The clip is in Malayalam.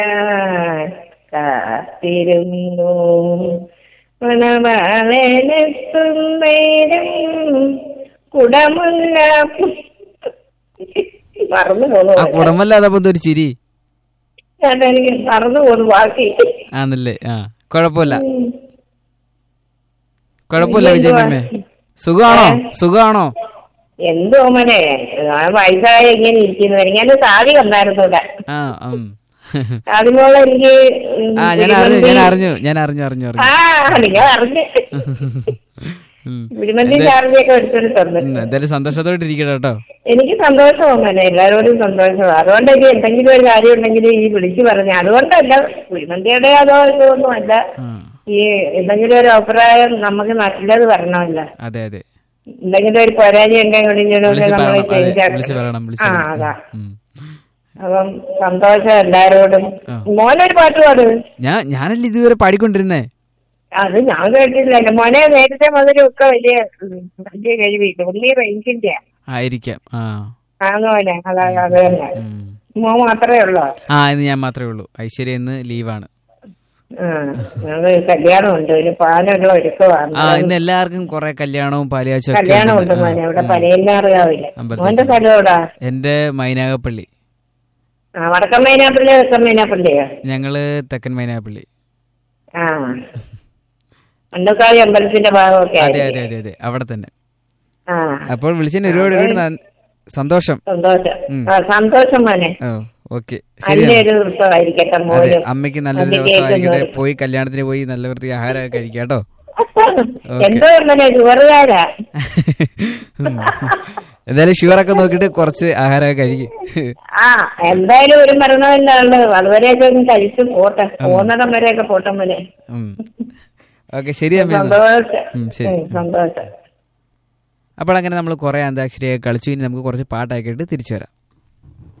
കാത്തിരുന്നു മണവാളനെത്തും നേരം കുടമുല്ല മറന്നു പോന്നു ആ കുടമല്ലാതെ അപ്പൊ ഒരു ചിരി ചേട്ടാ എനിക്ക് മറന്നു പോന്നു ബാക്കി ആണല്ലേ ആ കുഴപ്പമില്ല കുഴപ്പമില്ല വിജയമ്മേ സുഖമാണോ സുഖമാണോ എന്തോ മോനെ ആ വയസ്സായ ഇങ്ങനെ ഇരിക്കുന്നു എനിക്ക് സാരി വന്നായിരുന്നു ഇവിടെ ആ ഉം. അതിനോട് എനിക്ക് ഉം, ആ ഞാൻ അറിഞ്ഞു ഞാൻ കുഴിമന്തി- അറിഞ്ഞു ഞാൻ അറിഞ്ഞു അറിഞ്ഞു അറിഞ്ഞു ആ നിങ്ങൾ അറിഞ്ഞ് ഉം. കുഴിമന്തി ചാർജിയൊക്കെ എടുത്തിട്ട് തന്നു ഉം, എന്തായാലും സന്തോഷത്തോടെ ഇരിക്കട്ടെ കേട്ടോ എനിക്ക് സന്തോഷവും മോനെ എല്ലാവരോടും സന്തോഷവും അതുകൊണ്ട് എനിക്ക് എന്തെങ്കിലും ഒരു കാര്യം ഉണ്ടെങ്കിൽ ഈ വിളിച്ചു പറഞ്ഞു അതുകൊണ്ടല്ല കുഴിമന്തിയുടെ അതോ ഇതൊന്നും അല്ല ആ, ഈ എന്തെങ്കിലും ഒരു അഭിപ്രായം നമുക്ക് നല്ലത് വരണമല്ലോ അതെ അതെ എന്തെങ്കിലും ഒരു പരാജയം ഉണ്ടെങ്കിൽ വിളിച്ച് നമ്മൾ പറയണം അതെ ചേഞ്ച് വിളിച്ച് പറയണം വിളിച്ച് ആ പറയണം. അതാ ഉം. അപ്പം സന്തോഷം എല്ലാരോടും ആ. മോനൊരു പാട്ട് പാട് ഞാൻ ഞാനല്ലേ ഇതുവരെ പാടിക്കൊണ്ടിരുന്നേ അത് ഞാൻ കേട്ടില്ല മോനെ നേരത്തെ മുതലും ഒക്കെ വലിയ ഉം, വലിയ കഴിവില്ല വലിയ റേഞ്ചിന്റെ ആയിരിക്കാം ആ ആന്ന് മോനെ അതാ അത് തന്നെ ഉം. മോൻ മാത്രമേ ഉള്ളൂ ആ ഇന്ന് ഞാൻ മാത്രമേ ഉള്ളൂ ഐശ്വര്യ ഇന്ന് ലീവാണ് ആ ഞങ്ങള് കല്യാണമുണ്ട് ഒരു പാലുള്ള ഒരുക്കമാണ് ആ ഇന്ന് എല്ലാവർക്കും കുറെ കല്യാണവും പാലിയാച്ചും ഒക്കെ കല്യാണമുണ്ട് ഉണ്ട്. മോനെ ഇവിടെ ആ, പനയല്ലാറിയാവില്ല അമ്പലത്തിൽ മോന്റെ സ്ഥലം എവിടാ എന്റെ മൈനാഗപ്പള്ളി ആ വടക്കം മൈനാപ്പള്ളി തെക്കൻ മൈനാപ്പള്ളിയോ ഞങ്ങള് തെക്കൻ മൈനാഗപ്പള്ളി ആ മണ്ടക്കാളി അമ്പലത്തിന്റെ ഭാഗമൊക്കെ അതെ ആയിരിക്കും. അതെ അതെ അതെ അവിടെ തന്നെ ആ അപ്പോൾ വിളിച്ചതിന് ഒരുപാട് ഒരുപാട് നന്ദി- സന്തോഷം സന്തോഷം ഉം. ആ സന്തോഷം മോനെ ഓ ഓക്കെ ശരി നല്ലൊരു ദിവസമായിരിക്കട്ടെ അതെ മോനും അമ്മയ്ക്ക് നല്ലൊരു അത് ദിവസമായിരിക്കട്ടെ കേൾക്കുന്നവർക്ക്. പോയി കല്യാണത്തിന് പോയി നല്ല വൃത്തി ആഹാരമൊക്കെ കഴിക്കാം കേട്ടോ എന്തോ മോനെ ഷുഗറുകാരാ ഉം. എന്തായാലും ഷുഗറൊക്കെ നോക്കിയിട്ട് കുറച്ച് ആഹാരമൊക്കെ കഴിക്കും ആ എന്തായാലും ഒരു മരണമല്ലാണ് അതുവരെയൊക്കെ ഒന്ന് കഴിച്ചു പോട്ടെ പോകുന്നിടം വരെയൊക്കെ പോട്ടെ മോനെ ഓക്കെ ശരി അമ്മ എന്നാ. സന്തോഷം ഉം, ശരി. ഉം, സന്തോഷം അപ്പോൾ അങ്ങനെ നമ്മൾ കുറെ അന്താക്ഷരിയൊക്കെ കളിച്ചു ഇനി നമുക്ക് കുറച്ച് പാട്ടൊക്കെ ഇട്ട് തിരിച്ചു വരാം